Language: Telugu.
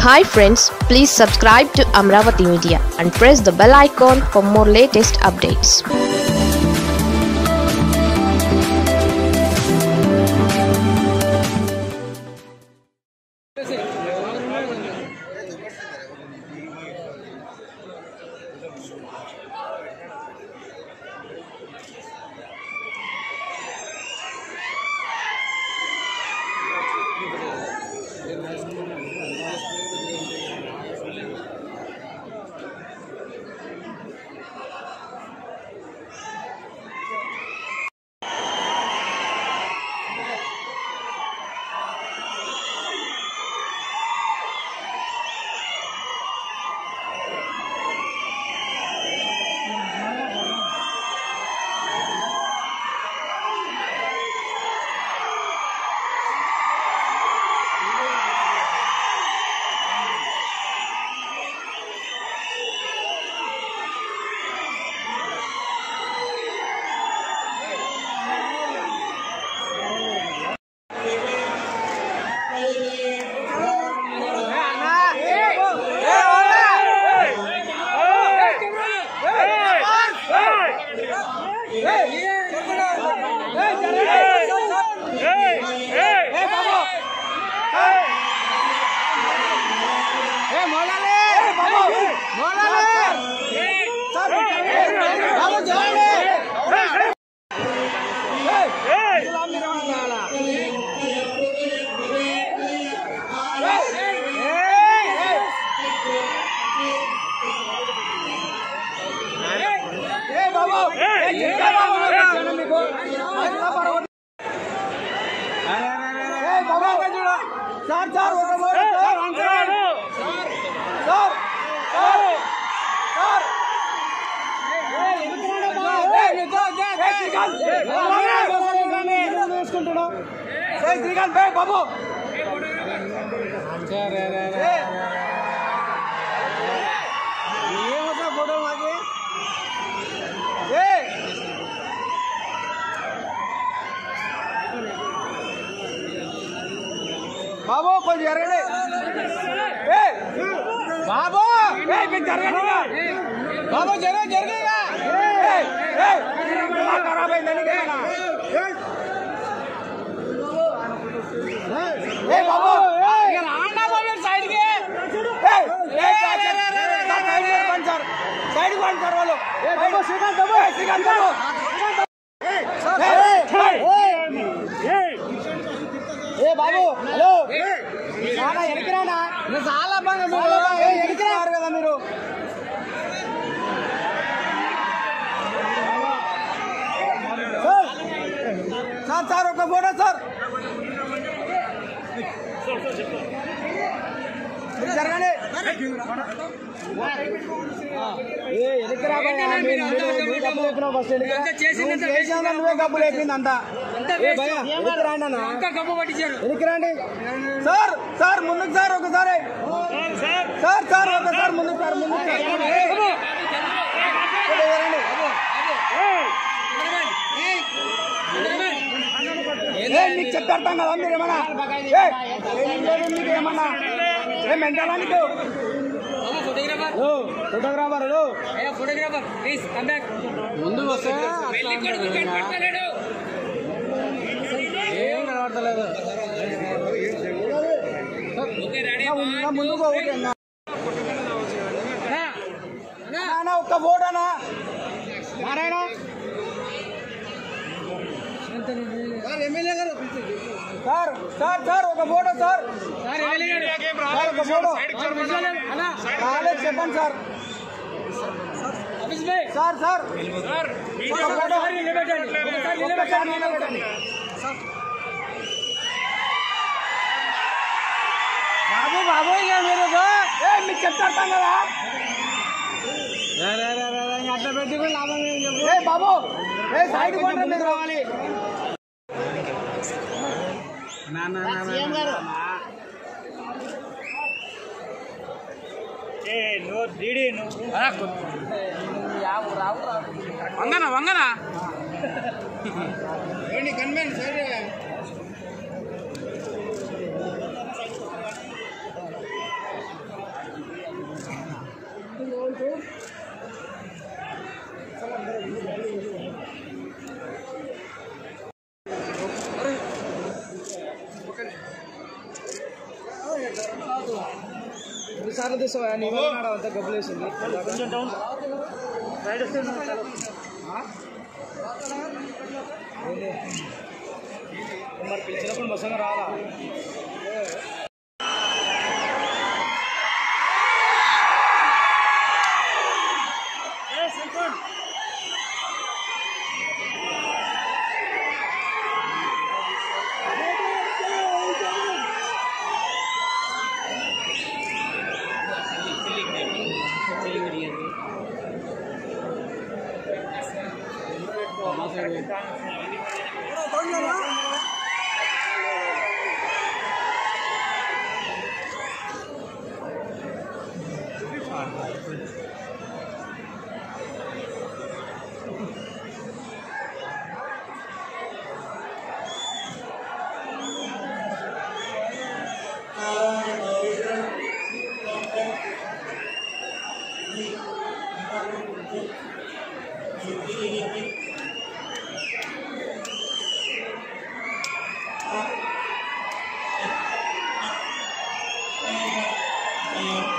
Hi friends please subscribe to Amaravati media and press the bell icon for more latest updates sir sir ఒక మాట sir sir sir sir Srikanth బే బాబు ఏమవుతా ఫోటో మాకి ఏ బాబు కొంచెం జరగండి ఏ బాబు ఏ మీరు జరగండిగా బాబు జరగ జరగగా ఖరాబ్ అయిందని ఏ బాబు సైడ్కి సైడ్ పండి సార్ వాళ్ళు బాబు శ్రీకాంత్ బాబు శ్రీకాంత్ బాబు ఏ బాబు హలో చాలా ఎనికిరానా చాలా బాగా ఎనికిరారు కదా మీరు సార్ సార్ ఒక ఫోటో సార్ మీరు జరగండి ఏ ఎనికిరా ఫస్ట్ చేసిన నువ్వే గబ్బు లేపింది అంతా ఏ భయ్యా, ఎనికి రాండి అన్న ఎనికి రండి సార్ సార్ ముందుకు సార్ ఒకసారి సార్ సార్ ఒకసారి ముందుకు సార్ ముందుకు సార్ ఇక్కడ రండి. ఏ నీకు చెప్పేస్తాం కదా మీరు ఏమన్నా ఏ, ఏం లేదు మీకు ఏమన్నా ఏం మెంటాలా నీకు హలో, ఫోటోగ్రాఫర్ హలో. ముందు వస్తే ఏం కనబడతలేదు నా ముందుకు ఒకటి అన్నా. నాన్న, ఒక్క ఫోటోనా నారాయణ సార్ సార్ సార్ ఒక ఫోటో సార్ సార్ ఒక ఫోటో రాలేదు చెప్పండి సార్ సార్ సార్ ఒక ఫోటో ఒకసారి నిలబెట్టండి బాబు బాబు ఇక మీరు ఏ మీకు చెప్తాను కదా అట్లా పెట్టి కూడా లాభం ఏం చెప్పు ఏ బాబు ఏ సైడ్ కొంటారు మీరు రావాలి వంగనా వంగనా కన్వెంట్ సైడ్ ఎన్నిసార్లు తీసావా నీ వల్ల నాడు అంతా గబ్బులు వేసింది ఆ? ఏంది? మరి పిలిచినప్పుడు బస్సుగా రావాలా Thank